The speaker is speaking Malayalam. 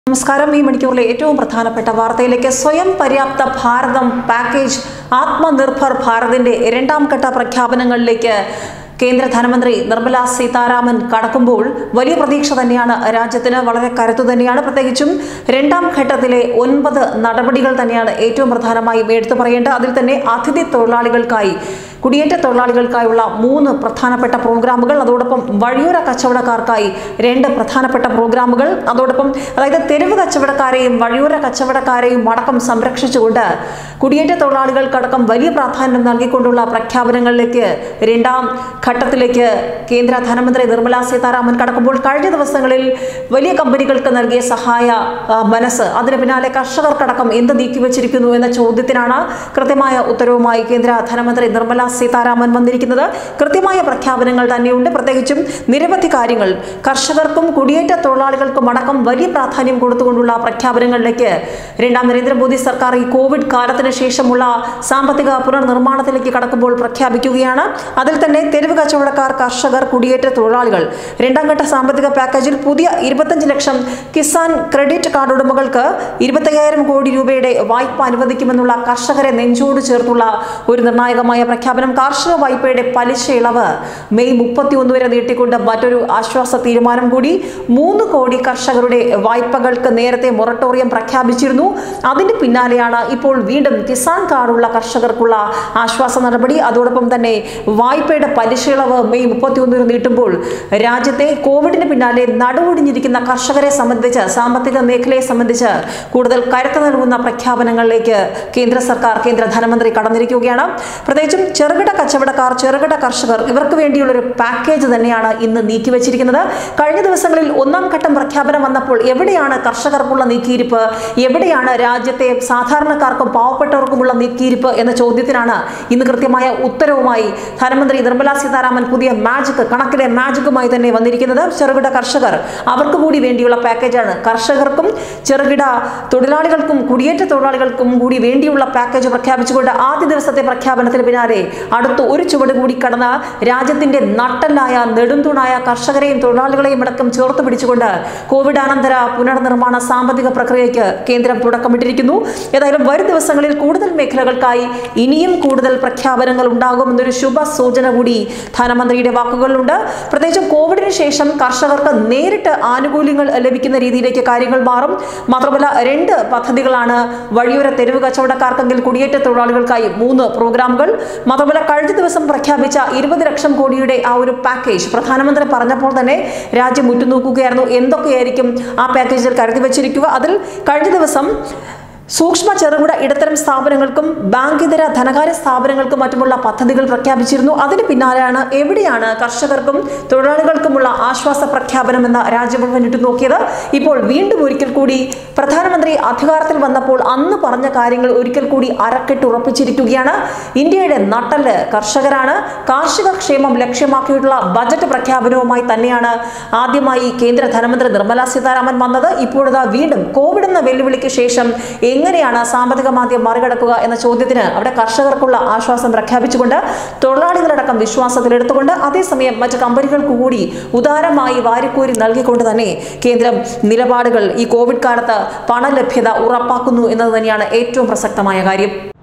നമസ്കാരം ഈ മണിക്കൂറിലെ ഏറ്റവും പ്രധാനപ്പെട്ട വാർത്തയിലേക്ക് സ്വയം പര്യാപ്ത ഭാരതം പാക്കേജ് ആത്മനിർഭർ ഭാരതിന്റെ രണ്ടാം ഘട്ട പ്രഖ്യാപനങ്ങളിലേക്ക് കേന്ദ്ര ധനമന്ത്രി നിർമ്മല സീതാരാമൻ കടക്കുമ്പോൾ വലിയ പ്രതീക്ഷ തന്നെയാണ് രാജ്യത്തിന് വളരെ കരുത്തു തന്നെയാണ് പ്രത്യേകിച്ചും രണ്ടാം ഘട്ടത്തിലെ ഒൻപത് നടപടികൾ തന്നെയാണ് ഏറ്റവും പ്രധാനമായും എടുത്തു പറയേണ്ടത് അതിൽ തന്നെ അതിഥി തൊഴിലാളികൾക്കായി കുടിയേറ്റ തൊഴിലാളികൾക്കായുള്ള മൂന്ന് പ്രധാനപ്പെട്ട പ്രോഗ്രാമുകൾ അതോടൊപ്പം വഴിയോര കച്ചവടക്കാർക്കായി രണ്ട് പ്രധാനപ്പെട്ട പ്രോഗ്രാമുകൾ അതോടൊപ്പം അതായത് തെരുവ് കച്ചവടക്കാരെയും വഴിയോര കച്ചവടക്കാരെയും അടക്കം സംരക്ഷിച്ചുകൊണ്ട് കുടിയേറ്റ തൊഴിലാളികൾക്കടക്കം വലിയ പ്രാധാന്യം നൽകിക്കൊണ്ടുള്ള പ്രഖ്യാപനങ്ങളിലേക്ക് രണ്ടാം ഘട്ടത്തിലേക്ക് കേന്ദ്ര ധനമന്ത്രി നിർമ്മല സീതാരാമൻ കടക്കുമ്പോൾ കഴിഞ്ഞ ദിവസങ്ങളിൽ വലിയ കമ്പനികൾക്ക് നൽകിയ സഹായ ആ, മനസ്സ് അതിന് പിന്നാലെ കർഷകർക്കടക്കം എന്ത് നീക്കിവച്ചിരിക്കുന്നു എന്ന ചോദ്യത്തിനാണ് കൃത്യമായ ഉത്തരവുമായി കേന്ദ്ര ധനമന്ത്രി നിർമ്മല സീതാരാമൻ വന്നിരിക്കുന്നത് കൃത്യമായ പ്രഖ്യാപനങ്ങൾ തന്നെയുണ്ട് പ്രത്യേകിച്ചും നിരവധി കാര്യങ്ങൾ കർഷകർക്കും കുടിയേറ്റ തൊഴിലാളികൾക്കും അടക്കം വലിയ പ്രാധാന്യം കൊടുത്തുകൊണ്ടുള്ള പ്രഖ്യാപനങ്ങളിലേക്ക് രണ്ടാം നരേന്ദ്രമോദി സർക്കാർ ഈ കോവിഡ് കാലത്തിന് ശേഷമുള്ള സാമ്പത്തിക പുനർനിർമ്മാണത്തിലേക്ക് കടക്കുമ്പോൾ പ്രഖ്യാപിക്കുകയാണ് അതിൽ തന്നെ തെരുവ് കച്ചവടക്കാർ കർഷകർ കുടിയേറ്റ തൊഴിലാളികൾ രണ്ടാം ഘട്ട സാമ്പത്തിക പാക്കേജിൽ പുതിയ ഇരുപത്തഞ്ച് ലക്ഷം കിസാൻ ക്രെഡിറ്റ് കാർഡ് ഉടമകൾക്ക് ഇരുപത്തയ്യായിരം കോടി രൂപയുടെ വായ്പ അനുവദിക്കുമെന്നുള്ള കർഷകരെ നെഞ്ചോട് ചേർത്തുള്ള ഒരു നിർണായകമായ പ്രഖ്യാപനം കാർഷിക വായ്പയുടെ പലിശ ഇളവ് മെയ് മുപ്പത്തിയൊന്ന് വരെ നീട്ടിക്കൊണ്ട് മറ്റൊരു ആശ്വാസ തീരുമാനം കൂടി മൂന്ന് കോടി കർഷകരുടെ വായ്പകൾക്ക് നേരത്തെ മൊറട്ടോറിയം പ്രഖ്യാപിച്ചിരുന്നു അതിന് പിന്നാലെയാണ് ഇപ്പോൾ വീണ്ടും കിസാൻ കാർഡുള്ള കർഷകർക്കുള്ള ആശ്വാസ നടപടി അതോടൊപ്പം തന്നെ വായ്പയുടെ പലിശ ഇളവ് മെയ് മുപ്പത്തിയൊന്ന് വരെ നീട്ടുമ്പോൾ രാജ്യത്തെ കോവിഡിന് പിന്നാലെ നടുവൊടിഞ്ഞിരിക്കുന്ന കർഷകരെ സംബന്ധിച്ച് സാമ്പത്തിക മേഖലയെ സംബന്ധിച്ച് കൂടുതൽ കരുത്ത് നൽകുന്ന പ്രഖ്യാപനങ്ങളിലേക്ക് കേന്ദ്ര സർക്കാർ കേന്ദ്ര ധനമന്ത്രി കടന്നിരിക്കുകയാണ് പ്രത്യേകിച്ചും ചെറുകിട കച്ചവടക്കാർ ചെറുകിട കർഷകർ ഇവർക്ക് വേണ്ടിയുള്ള ഒരു പാക്കേജ് തന്നെയാണ് ഇന്ന് നീക്കിവച്ചിരിക്കുന്നത് കഴിഞ്ഞ ദിവസങ്ങളിൽ ഒന്നാം ഘട്ടം പ്രഖ്യാപനം വന്നപ്പോൾ എവിടെയാണ് കർഷകർക്കുള്ള നീക്കിയിരിപ്പ് എവിടെയാണ് രാജ്യത്തെ സാധാരണക്കാർക്കും പാവപ്പെട്ടവർക്കുമുള്ള നീക്കിയിരിപ്പ് എന്ന ചോദ്യത്തിനാണ് ഇന്ന് കൃത്യമായ ഉത്തരവുമായി ധനമന്ത്രി നിർമ്മല സീതാരാമൻ പുതിയ മാജിക് കണക്കിലെ മാജിക്കുമായി തന്നെ വന്നിരിക്കുന്നത് ചെറുകിട കർഷകർ അവർക്ക് കൂടി വേണ്ടിയുള്ള പാക്കേജാണ് കർഷകർക്കും ചെറുകിട തൊഴിലാളികൾക്കും കുടിയേറ്റ തൊഴിലാളികൾക്കും കൂടി വേണ്ടിയുള്ള പാക്കേജ് പ്രഖ്യാപിച്ചുകൊണ്ട് ആദ്യ ദിവസത്തെ പ്രഖ്യാപനത്തിന് പിന്നാലെ അടുത്ത ഒരു ചുവട് കൂടി കടന്ന രാജ്യത്തിന്റെ നട്ടല്ലായ നെടുന്തൂണായ കർഷകരെയും തൊഴിലാളികളെയും അടക്കം ചേർത്ത് പിടിച്ചുകൊണ്ട് കോവിഡാനന്തര പുനർനിർമ്മാണ സാമ്പത്തിക പ്രക്രിയയ്ക്ക് കേന്ദ്രം തുടക്കമിട്ടിരിക്കുന്നു ഏതായാലും വരും ദിവസങ്ങളിൽ കൂടുതൽ മേഖലകൾക്കായി ഇനിയും കൂടുതൽ പ്രഖ്യാപനങ്ങൾ ഉണ്ടാകുമെന്നൊരു ശുഭ സൂചന കൂടി ധനമന്ത്രിയുടെ വാക്കുകളിലുണ്ട് പ്രത്യേകിച്ചും കോവിഡിന് ശേഷം കർഷകർക്ക് നേരിട്ട് ആനുകൂല്യങ്ങൾ ലഭിക്കുന്ന രീതിയിലേക്ക് കാര്യങ്ങൾ മാറും മാത്രമല്ല രണ്ട് പദ്ധതികളാണ് വഴിയോര തെരുവ് കച്ചവടക്കാർക്കെങ്കിൽ കുടിയേറ്റ തൊഴിലാളികൾക്കായി മൂന്ന് പ്രോഗ്രാമുകൾ മാത്രമല്ല കഴിഞ്ഞ ദിവസം പ്രഖ്യാപിച്ച ഇരുപത് ലക്ഷം കോടിയുടെ ആ ഒരു പാക്കേജ് പ്രധാനമന്ത്രി പറഞ്ഞപ്പോൾ തന്നെ രാജ്യം ഉറ്റുനോക്കുകയായിരുന്നു എന്തൊക്കെയായിരിക്കും ആ പാക്കേജിൽ കരുതി വച്ചിരിക്കുക അതിൽ കഴിഞ്ഞ ദിവസം സൂക്ഷ്മ ചെറുകിട ഇടത്തരം സ്ഥാപനങ്ങൾക്കും ബാങ്കിതര ധനകാര്യ സ്ഥാപനങ്ങൾക്കും മറ്റുമുള്ള പദ്ധതികൾ പ്രഖ്യാപിച്ചിരുന്നു അതിന് പിന്നാലെയാണ് എവിടെയാണ് കർഷകർക്കും തൊഴിലാളികൾക്കുമുള്ള ആശ്വാസ പ്രഖ്യാപനം എന്ന രാജ്യം മുഴുവൻ ഇട്ടുനോക്കിയത് ഇപ്പോൾ വീണ്ടും ഒരിക്കൽ കൂടി പ്രധാനമന്ത്രി അധികാരത്തിൽ വന്നപ്പോൾ അന്ന് പറഞ്ഞ കാര്യങ്ങൾ ഒരിക്കൽ കൂടി അരക്കെട്ടുറപ്പിച്ചിരിക്കുകയാണ് ഇന്ത്യയുടെ നട്ടല് കർഷകരാണ് കാർഷിക ക്ഷേമം ലക്ഷ്യമാക്കിയിട്ടുള്ള ബജറ്റ് പ്രഖ്യാപനവുമായി തന്നെയാണ് ആദ്യമായി കേന്ദ്ര ധനമന്ത്രി നിർമ്മല സീതാരാമൻ വന്നത് ഇപ്പോഴതാ വീണ്ടും കോവിഡ് എന്ന വെല്ലുവിളിക്ക് ശേഷം എങ്ങനെയാണ് സാമ്പത്തിക മാന്ദ്യം മറികടക്കുക എന്ന ചോദ്യത്തിന് അവിടെ കർഷകർക്കുള്ള ആശ്വാസം പ്രഖ്യാപിച്ചുകൊണ്ട് തൊഴിലാളികളടക്കം വിശ്വാസത്തിലെടുത്തുകൊണ്ട് അതേസമയം മറ്റ് കമ്പനികൾക്ക് കൂടി ഉദാരമായി വാരിക്കോരി നൽകിക്കൊണ്ട് തന്നെ കേന്ദ്രം നിലപാടുകൾ ഈ കോവിഡ് കാലത്ത് പണലഭ്യത ഉറപ്പാക്കുന്നു എന്നത് തന്നെയാണ് ഏറ്റവും പ്രസക്തമായ കാര്യം